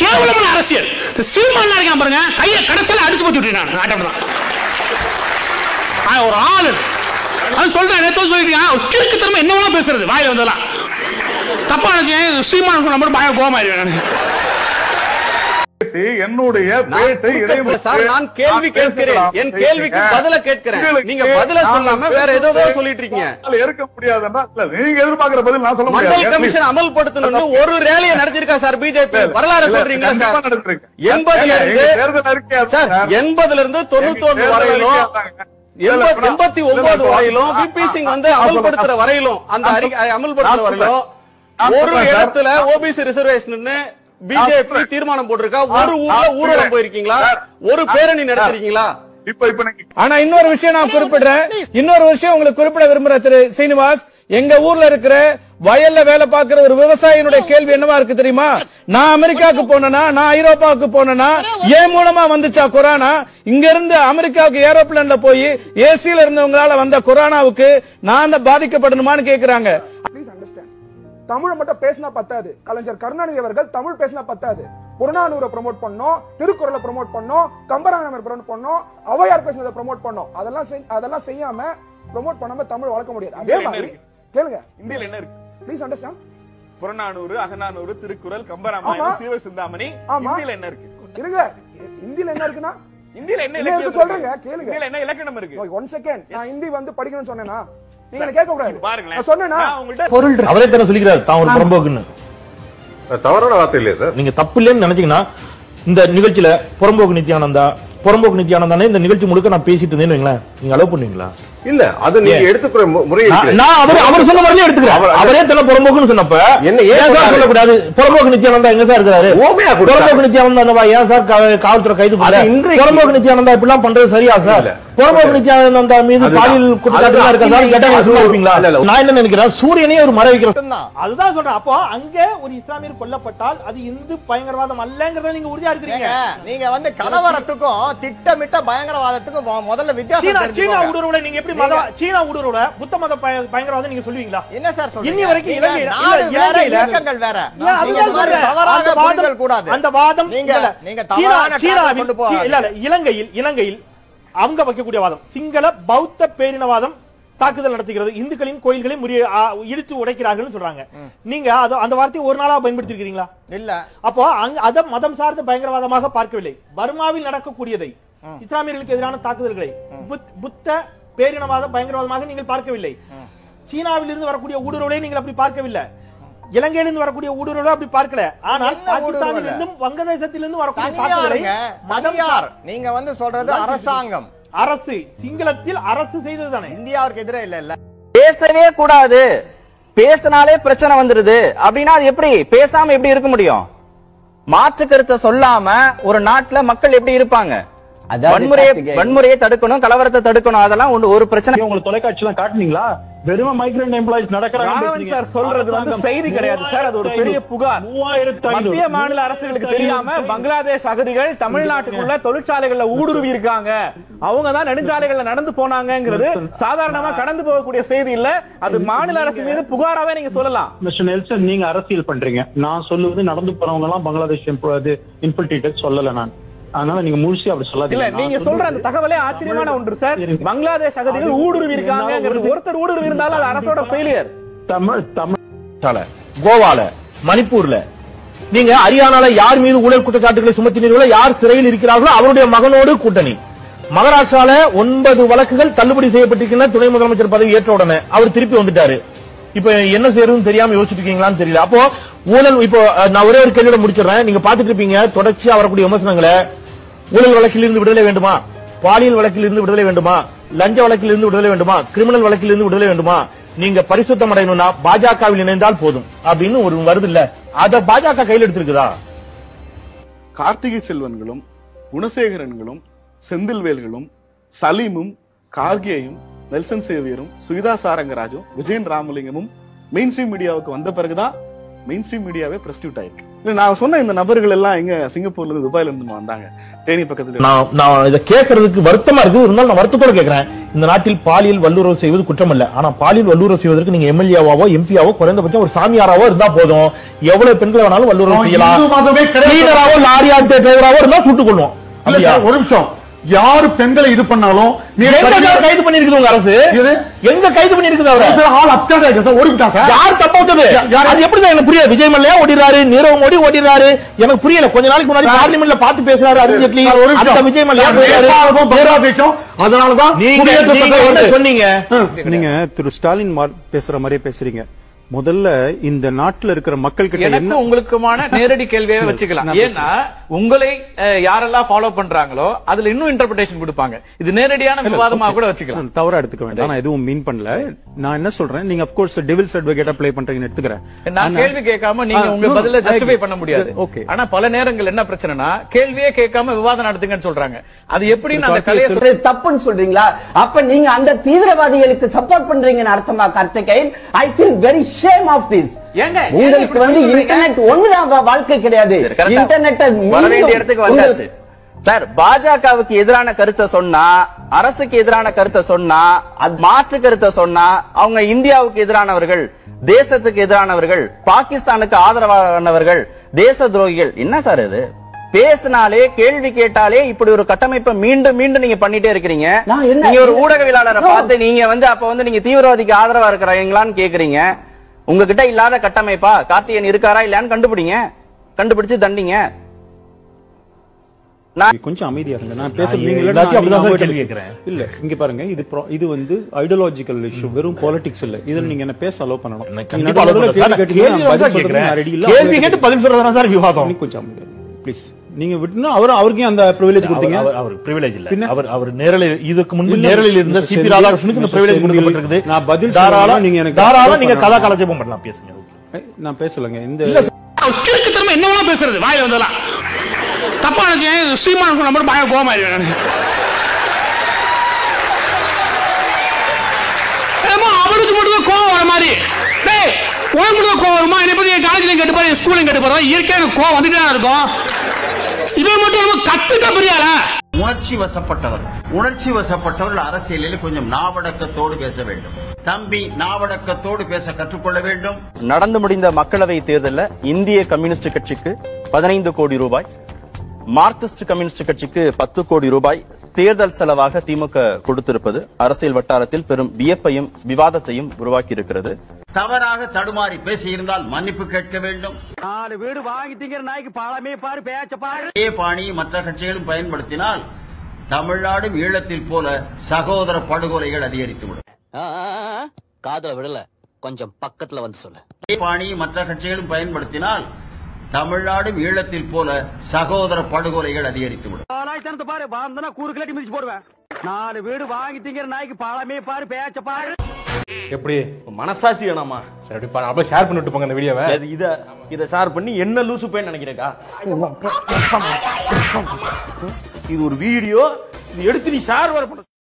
கேவலமான அரசியல் இந்த சீமான்லாம் இருக்கான் பாருங்க கையை கடைசியில அடிச்சு போட்டு விட்டேன் நான் ஆட்டம் தான் நான் ஒரு ஆளு அது சொல்றேன் நேத்து சொல்லிருக்கேன் கிறுக்கு திரும்ப என்னவெல்லாம் பேசுறது வாயில வந்ததெல்லாம் தப்பா நினைச்சேன் சீமான் நம்ம பய கோமா இருக்கேன் பேசி என்னுடைய நான் பேச்சை குறுக்க- இடைமறித்து சார், நான் கேள்வி நான் கேட்கிறேன் பேசலாம். என் கேள்விக்கு பேசுங்க. பதில கேட்கிறேன் உங்களுக்கு நீங்க பதில நான் சொல்லாம வேற ஏதோ பேசுறது சொல்லிட்டு இருக்கீங்க உங்களால ஏற்க முடியாதுன்னா இல்ல நீங்க எதிர்பார்க்கிற பதில் நான் சொல்ல மண்டல் முடியாது கமிஷன் அமல்படுத்தணும்னு ஒரு ரேலியை நடத்திருக்கா சார் பிஜேபி வரலாறு இல்ல, சொல்றீங்களா கண்டிப்பா சார் நடந்திருக்கு. எண்பதுல ஏங்க, இருந்து எங்க தேர்தல் அறிக்கை அது சார் சார். எண்பதுல இருந்து தொண்ணூத்தி ஒண்ணு தேர்தல் வரையிலும் அறிக்கை அதாங்க. எண்பத்தி- இல்ல, எண்பத்தி இல்ல, ஒன்பது இல்ல, வரையிலும் நான் விபி சிங் வந்து நான் அமல்படுத்துற சொல்றேன். வரையிலும் அந்த நான் அறிக்கை சொல்றேன். அமல்படுத்துற நான் வரையிலும் நான் ஒரு சொல்றேன் சார். இடத்துல ஓபிசி ரிசர்வேஷன் பிஜேபி சொல்றேன். தீர்மானம் போட்டிருக்கா ஒரு நான் ஊர்ல சொல்றேன். ஊர்வலம் போயிருக்கீங்களா சார், ஒரு பேரணி நடத்திருக்கீங்களா இப்ப இப்ப நீங்க ஆனா இன்னொரு விஷயம் நான் குறிப்பிடுறேன் இன்னொரு விஷயம் உங்களுக்கு குறிப்பிட விரும்புறேன் திரு சீனிவாஸ் எங்க ஊர்ல இருக்கிற வயல்ல வேலை பார்க்கிற ஒரு விவசாயினுடைய கேள்வி என்னவா இருக்கு தெரியுமா நான் அமெரிக்காவுக்கு போனேனா நான் ஐரோப்பாவுக்கு போனேனா ஏன் மூலமா வந்துச்சா கொரோனா இங்க இருந்து அமெரிக்காவுக்கு ஏரோப்ளேன்ல போய் ஏசில இருந்தவங்களால வந்த கொரோனாவுக்கு நான் தான் பாதிக்கப்படணுமான்னு கேக்குறாங்க ப்ளீஸ் அண்டர்ஸ்டாண்ட் தமிழ் மட்டும் பேசினா பத்தாது கலைஞர் கருணாநிதி அவர்கள் தமிழ் பேசினா பத்தாது புறநானூரை ப்ரோமோட் பண்ணோம் திருக்குறளை ப்ரோமோட் பண்ணோம் கம்பராமாயணம் ப்ரோமோட் பண்ணோம் ஔவையார் பேசினதை ப்ரோமோட் பண்ணோம் அதெல்லாம் செய்- அதெல்லாம் செய்யாம ப்ரோமோட் பண்ணாம தமிழ் வளர்க்க முடியாது அதே என்ன மாதிரி இருக்கு? கேளுங்க இந்தியில என்ன இருக்கு ப்ளீஸ் அண்டர்ஸ்டாண்ட் புறநானூறு அகநானூறு திருக்குறள் ஆமா. கம்பராமாயணம் சிவசிந்தாமணி ஆமா. இந்தியில என்ன இருக்கு இருங்க இந்தியில என்ன இருக்குன்னா இந்தியில என்ன இல்ல, இலக்கியம் இருக்கு சொல்றேங்க, இருக்கு? கேளுங்க. இந்தியில என்ன இலக்கணம் இருக்கு ஒன் செகண்ட் நான் ஹிந்தி வந்து படிக்கணும்னு சொன்னேனா நீங்க என்ன கேட்க கூடாது பாருங்களேன் நான் சொன்னேனா நான் உங்கள்ட்ட அவரே தானே சொல்லிக்கிறாரு தான் ஒரு புறம்போக்குன்னு தவறான வார்த்தை இல்லையா சார் நீங்க தப்பு இல்லைன்னு நினைச்சீங்கன்னா இந்த நிகழ்ச்சியில புறம்போக்கு நித்யானந்தா புறம்போக்கு நித்யானந்தானே இந்த நிகழ்ச்சி முழுக்க நான் பேசிட்டு இருந்தேன்னு வைங்களேன் நீங்க அலோவ் பண்ணுவீங்களா இல்ல அது நீங்க ஏன்? எடுத்துக்கிற மு- முறை நான் இருக்கு. நான் அவர் அவர் சொன்ன மாதிரியே எடுத்துக்கிறேன் அவர்- அவரே தன்னை புறம்போக்குன்னு சொன்னப்ப என்ன ஏன் ஏன் சார் சொன்னாரு? சொல்லக்கூடாது புறம்போக்கு நித்யானந்தா எங்க சார் இருக்கிறாரு ஓமையா கொடுத்தாரு. புறம்போக்கு நித்யானந்தா ஏன் சார் கா- காவல்துறை கைது பண்ணல அது இன்றைக்கு- புறம்போக்கு நித்யானந்தா இப்படிலாம் பண்றது சரியா சார் இல்ல. புறம்போக்கு நித்யானந்தா மீது அதுதான். பாலியல் குற்றச்சாட்டுலாம் இருக்கா சார் அதுதான். கேட்டா நீங்க சும்மா இருப்பீங்களா இல்ல, இல்ல. நான் என்ன நினைக்கிறேன் சூரியனே ஒரு மறை வைக்கிற அதுதான் சொல்றேன் அப்போ அங்க ஒரு இஸ்லாமியர் கொல்லப்பட்டால் அது இந்து பயங்கரவாதம் அல்லங்கறத நீங்க உறுதியா இருக்கிறீங்க நீங்க வந்து கலவரத்துக்கும் திட்டமிட்ட பயங்கரவாதத்துக்கும் மொ- முதல்ல வித்தியாசம் சீனா சீனா தெரிஞ்சுக்கோங்க. ஊடுருவலை நீங்க எப்படி மத சீனா ஊடுருவலை புத்த மத பய- பயங்கரவாதம் நீங்க சொல்லுவீங்களா என்ன சார் சொல்றீங்க? இன்னி வரைக்கும் நீங்க இலங்கையில- நாடு இல்ல, வேற, இலங்கையில- இயக்கங்கள் வேற ஏன் நீங்க அதுதான் இந்த மாதிரி சொல்றேன். தவறாக அந்த வாதம் புரிதல் கூடாது அந்த வாதம் நீங்க இல்ல, நீங்க சீனா தவறான சீனாவில் கொண்டு சீ- போகாதீங்க. இல்ல இல்ல இலங்கையில் இலங்கையில் அவங்க வைக்கக்கூடிய வாதம் சிங்கள பௌத்த பேரினவாதம் தாக்குதல் நடத்துகிறது இந்துக்களின் கோயில்களை முறிய ஆ, இடித்து உடைக்கிறார்கள் சொல்றாங்க நீங்க அது அந்த வார்த்தையை ஒரு நாளா பயன்படுத்தி இருக்கீங்களா இல்ல அப்போ அங்க அத மதம் சார்ந்த பயங்கரவாதமாக பார்க்கவில்லை பர்மாவில் நடக்கக்கூடியதை இஸ்லாமியர்களுக்கு எதிரான தாக்குதல்களை புத்- புத்த பேரினவாத பயங்கரவாதமாக நீங்கள் பார்க்கவில்லை சீனாவில் இருந்து வரக்கூடிய ஊடுருவலை நீங்கள் அப்படி பார்க்கவில்லை இலங்கையிலிருந்து வரக்கூடிய ஊடுருவலை அப்படி பார்க்கல ஆனால் என்ன பாகிஸ்தானில் ஊடுருவல்? இருந்தும் வங்கதேசத்திலிருந்து வரக்கூடிய தாக்குதலை தனியாருங்க மதம் தனியார் நீங்க வந்து சொல்றது அரசாங்கம் அரசு சிங்களத்தில் அரசு செய்ததுதானே இந்தியாவுக்கு எதிரே இல்ல இல்ல பேசவே கூடாது பேசினாலே பிரச்சனை வந்துருது அப்படின்னா அது எப்படி பேசாம எப்படி இருக்க முடியும் மாற்று கருத்தை சொல்லாம ஒரு நாட்டுல மக்கள் எப்படி இருப்பாங்க வன்முறையை வன்முறையை தடுக்கணும் கலவரத்தை தடுக்கணும் அதெல்லாம் ஒண்ணு ஒரு பிரச்சனை உங்களுக்கு தொலைக்காட்சி எல்லாம் காட்டுனீங்களா வெறும் மைக்ரண்ட் எம்ப்ளாயிஸ் ராகவன் சார் சொல்றது வந்து செய்தி கிடையாது சார் அது ஒரு பெரிய புகார் மத்திய மாநில அரசுகளுக்கு தெரியாம பங்களாதேஷ் அகதிகள் தமிழ்நாட்டுக்குள்ள தொழிற்சாலைகள்ல ஊடுருவி இருக்காங்க அவங்க தான் நெடுஞ்சாலைகள்ல நடந்து போனாங்கங்கிறது சாதாரணமா கடந்து போகக்கூடிய செய்தி இல்ல அது மாநில அரசு மீது புகாராவே நீங்க சொல்லலாம் மிஸ்டர் நெல்சன் நீங்க அரசியல் பண்றீங்க நான் சொல்லுவது நடந்து போறவங்க எல்லாம் பங்களாதேஷ் இன்ஃபில்ட்ரேட்டட் சொல்லல நான் அதனால நீங்க முழுசி அப்படி இல்ல சொல்லாதீங்க நீங்க நான் சொல்ற அந்த தகவலே ஆச்சரியமான ஒன்று சார் பங்களாதேஷ் அகதிகள் ஊடுருவி இருக்காங்கிறது ஒருத்தர் ஊடுருவி இருந்தாலும் அது அரசோட ஃபெயிலியர் தமிழ் தமிழ் கோவால மணிப்பூர்ல நீங்க ஹரியானால யார் மீது ஊழல் குற்றச்சாட்டுகளை சுமத்தினீர்களோ யார் சிறையில் இருக்கிறார்களோ அவருடைய மகனோடு கூட்டணி மகாராஷ்டிரால ஒன்பது வழக்குகள் தள்ளுபடி செய்யப்பட்டிருக்கின்றன துணை முதலமைச்சர் பதவி ஏற்ற உடனே அவர் திருப்பி வந்துட்டாரு இப்ப என்ன செய்யறதுன்னு தெரியாம யோசிச்சுட்டு இருக்கீங்களான்னு தெரியல அப்போ ஊழல் இப்போ அஹ், நான் ஒரே ஒரு கேள்வியோட முடிச்சிடுறேன் நீங்க பாத்துட்டு இருப்பீங்க தொடர்ச்சியா வரக்கூடிய விமர்சனங்களை ஊழல் வழக்கில் இருந்து விடுதலை வேண்டுமா பாலியல் வழக்கில் இருந்து விடுதலை வேண்டுமா லஞ்ச வழக்கில் இருந்து விடுதலை வேண்டுமா கிரிமினல் வழக்கில் இருந்து விடுதலை வேண்டுமா நீங்க பரிசுத்தம் அடையணும்னா பாஜகவில் இணைந்தால் போதும் அப்படின்னு ஒரு வருது இல்ல அத பாஜக கையில் எடுத்திருக்குதா கார்த்திகை செல்வன்களும் குணசேகரன்களும் செந்தில்வேல்களும் சலீமும் கார்கேயும் நெல்சன் சேவியரும் சுகிதா சாரங்கராஜும் விஜயன் ராமலிங்கமும் மெயின் ஸ்ட்ரீம் மீடியாவுக்கு வந்த பிறகுதான் மெயின் ஸ்ட்ரீம் மீடியாவே பிரஸ்டியூட் ஆயிருக்கு இல்ல நான் சொன்ன இந்த நபர்கள் எல்லாம் எங்க சிங்கப்பூர்ல இருந்து துபாயில இருந்து வந்தாங்க தேனி பக்கத்துல நான் நான் இதை கேட்கறதுக்கு வருத்தமா இருக்கு இருந்தாலும் நான் வருத்தத்தோட கேட்கிறேன் இந்த நாட்டில் பாலியல் வல்லுறவு செய்வது குற்றம் அல்ல ஆனா பாலியல் வல்லுறவு செய்வதற்கு நீங்க எம்எல்ஏவாவோ எம்பியாவோ குறைந்தபட்சம் ஒரு சாமியாராவோ இருந்தா போதும் எவ்வளவு பெண்களை வேணாலும் வல்லுறவு நான் செய்யலாம் இந்து மதமே கிடையாது. லீடராவோ லாரி ஆட்டோ டிரைவராவோ இருந்தா சுட்டுக் கொள்வோம் இல்ல சார் ஒரு நிமிஷம் யாரு பெண்களை இது பண்ணாலும் நீ எங்க கட்சி- சார் கைது பண்ணிருக்குது உங்க அரசு எது? எங்க கைது பண்ணிருக்குது அவரை சார் ஆள் அப்ஸ்டாண்ட் ஆயிட்டு சார் ஓடிவிட்டான் சார் யார் தப்பா விட்டது யார்? அது எப்படி எனக்கு புரியல விஜய் மல்லையா ஓடிறாரு நீரவ் மோடி ஓடிறாரு எனக்கு புரியல கொஞ்ச நாளைக்கு முன்னாடி பார்லிமெண்ட்ல பார்த்து பேசுறாரு அருண் ஜேட்லி சார், ஒரு நிமிஷம். அந்த விஜய் மல்லையா சார், போயிறாரு. நேபாளமும் பங்களாதேஷும் அதனாலதான் நீங்க குடியேற்ற நீங்க சட்டம் என்ன வருது. சொன்னீங்க நீங்க திரு ஸ்டாலின் மா- பேசுற மாதிரியே பேசுறீங்க முதல்ல இந்த நாட்டுல இருக்கிற மக்கள் கிட்ட எனக்கு என்ன உங்களுக்குமான நேரடி கேள்வியாவே வச்சுக்கலாம் நான் ஏன்னா உங்களை அஹ், யாரெல்லாம் ஃபாலோ பண்றாங்களோ அதுல இன்னும் இன்டர்பிரேஷன் கொடுப்பாங்க இது நேரடியான விவாதமா கூட வச்சுக்கலாம் நான் தவறா எடுத்துக்க வேண்டாம் நான் எதுவும் மீன் பண்ணல நான் என்ன சொல்றேன் நீங்க of course டெவில்ஸ் அட்வொகேட்டா ப்ளே பண்றீங்கன்னு எடுத்துக்கிறேன் நான் ஆனா- கேள்வி கேட்காம நீங்க ஆ, உங்க no, பதில I ஜஸ்டிஃபை agree. பண்ண முடியாது Okay. ஆனா பல நேரங்கள் என்ன பிரச்சனைனா கேள்வியே கேட்காம விவாதம் நடத்துங்கன்னு சொல்றாங்க அது எப்படின்னு அந்த கலையை இது தப்புன்னு சொல்றீங்களா அப்ப நீங்க அந்த தீவிரவாதிகளுக்கு சப்போர்ட் பண்றீங்கன்னு அர்த்தமா Karthikeyan I feel very shame of this ஏங்க உங்களுக்கு வந்து இன்டர்நெட் ஒண்ணுதான் வா- வாழ்க்கை கிடையாது இன்டர்நெட்டை வர வேண்டிய மீண்டும் இடத்துக்கு உங்கள்- வந்தாச்சு சார் பாஜகவுக்கு எதிரான கருத்தை சொன்னா அரசுக்கு எதிரான கருத்தை சொன்னா அது மாற்று கருத்தை சொன்னா அவங்க இந்தியாவுக்கு எதிரானவர்கள் தேசத்துக்கு எதிரானவர்கள் பாகிஸ்தானுக்கு ஆதரவானவர்கள் தேச துரோகிகள் என்ன சார் இது பேசினாலே கேள்வி கேட்டாலே இப்படி ஒரு கட்டமைப்பை மீண்டும் மீண்டும் நீங்க பண்ணிட்டே இருக்கிறீங்க நான் என்ன- நீங்க ஒரு ஊடகவியலாளரை No. பார்த்து நீங்க வந்து அப்ப வந்து நீங்க தீவிரவாதிக்கு ஆதரவா இருக்கிறீங்களான்னு கேக்குறீங்க உங்ககிட்ட இல்லாத கட்டமைப்பா கார்த்தியன் இருக்காரா இல்லையான்னு கண்டுபிடிங்க கண்டுபிடிச்சு தண்டிங்க கொஞ்சம் அமைதியா இருங்க நான் நான் பேசுறது நீங்க இல்ல, எல்லாத்தையும் நான் அப்படிதான் சார் நீங்க கேள்வி avoid கேட்கிறேன். இல்ல இங்க பாருங்க இது pro- இது வந்து ஐடியாலஜிக்கல் இஷ்யூ வெறும் பாலிடிக்ஸ் இல்ல இதுல நீங்க என்ன பேச அலோ பண்ணணும் நீங்க கண்டிப்பா நடுவுல allow கேள்வி பண்ணல. கேட்டீங்கன்னா கேள்வி நான் தான் சார் பதில் சொல்றதுக்கு நான் கேட்கிறேன். ready இல்ல. கேள்வி அவங்களே கேட்டு பதில் சொல்றதுதான் சார் விவாதம். நீங்க கொஞ்சம் ப்ளீஸ் நீங்க விட்டுனா அவர் அவருக்கே அந்த ப்ரிவிலேஜ் கொடுத்தீங்க அவர் அவர் பிரிவிலேஜ் இல்ல பின்ன? அவர் அவர் நேரலில் இதுக்கு முன்பு இல்ல, நேரலில் இருந்த Mr. சிபி செந்தில், ராதாகிருஷ்ணனுக்கு இந்த Mr. பிரிவிலேஜ் செந்தில், கொடுக்கப்பட்டிருக்குது நான் பதில் தாராளம் சொல்லணும்னா நீங்க எனக்கு தாராளம் allow நீங்க கதா பண்ணணும். காலட்சேபம் பண்ணலாம் பேசுங்க ஏய், நான் பேசலங்க இந்த இல்ல கிறுக்கு திறமை என்ன வேணா பேசுறது வாயில வந்ததெல்லாம் தப்பா நினைச்சேன் ஸ்ரீமான் சொன்ன மட்டும் பய கோமாயிருவேன் என்னமோ அவனுக்கு மட்டும் தான் கோவம் வர மாதிரி டேய் உனக்கு மட்டும் தான் கோவம் வருமா என்னை பத்தி என் காலேஜ்லயும் கேட்டு பாரு என் ஸ்கூலையும் கேட்டு பாரு இயற்கையா எனக்கு கோவம் வந்துட்டே தான் இருக்கும் இவன் மட்டும் நம்ம கத்துட்டா பெரியாளா உணர்ச்சி வசப்பட்டவர் உணர்ச்சி வசப்பட்டவர்கள் அரசியலில் கொஞ்சம் நாவடக்கத்தோடு பேச வேண்டும் தம்பி நாவடக்கத்தோடு பேச கற்றுக்கொள்ள வேண்டும் நடந்து முடிந்த மக்களவை தேர்தல்ல இந்திய கம்யூனிஸ்ட் கட்சிக்கு பதினைந்து கோடி ரூபாய் மார்க்சிஸ்ட் கம்யூனிஸ்ட் கட்சிக்கு பத்து கோடி ரூபாய் தேர்தல் செலவாக திமுக கொடுத்திருப்பது அரசியல் வட்டாரத்தில் பெரும் வியப்பையும் விவாதத்தையும் உருவாக்கி இருக்கிறது தவறாக தடுமாறி பேசியிருந்தால் மன்னிப்பு கேட்க வேண்டும் நாலு வீடு வாங்கி திங்கிற நாய்க்கு பாலமே பாரு பேச்ச பாரு இதே பாணியை மற்ற கட்சிகளும் பயன்படுத்தினால் தமிழ்நாடும் ஈழத்தில் போல சகோதர படுகொலைகள் அதிகரித்துவிடும் காதல விடல கொஞ்சம் பக்கத்துல வந்து சொல்லு இதே பாணியை மற்ற கட்சிகளும் பயன்படுத்தினால் தமிழ்நாடும் ஈழத்தில் போல சகோதர படுகொலைகள் அதிகரித்துவிடும் ஆலாய்த்தனத்தை பாரு வாழ்ந்தனா கூறு கிளட்டி மிதிச்சு போடுவேன் நாலு வீடு வாங்கி திங்கிற நாய்க்கு பாலமே பாரு பேச்ச பாரு எப்படி மனசாட்சி வேணாமா சரி அப்படி அப்ப ஷேர் பண்ணிட்டு போங்க அந்த வீடியோவை இத இத ஷேர் பண்ணி என்ன லூசு போய் நினைக்கிறேக்கா இது ஒரு வீடியோ இது எடுத்து நீ ஷேர் வர பண்ண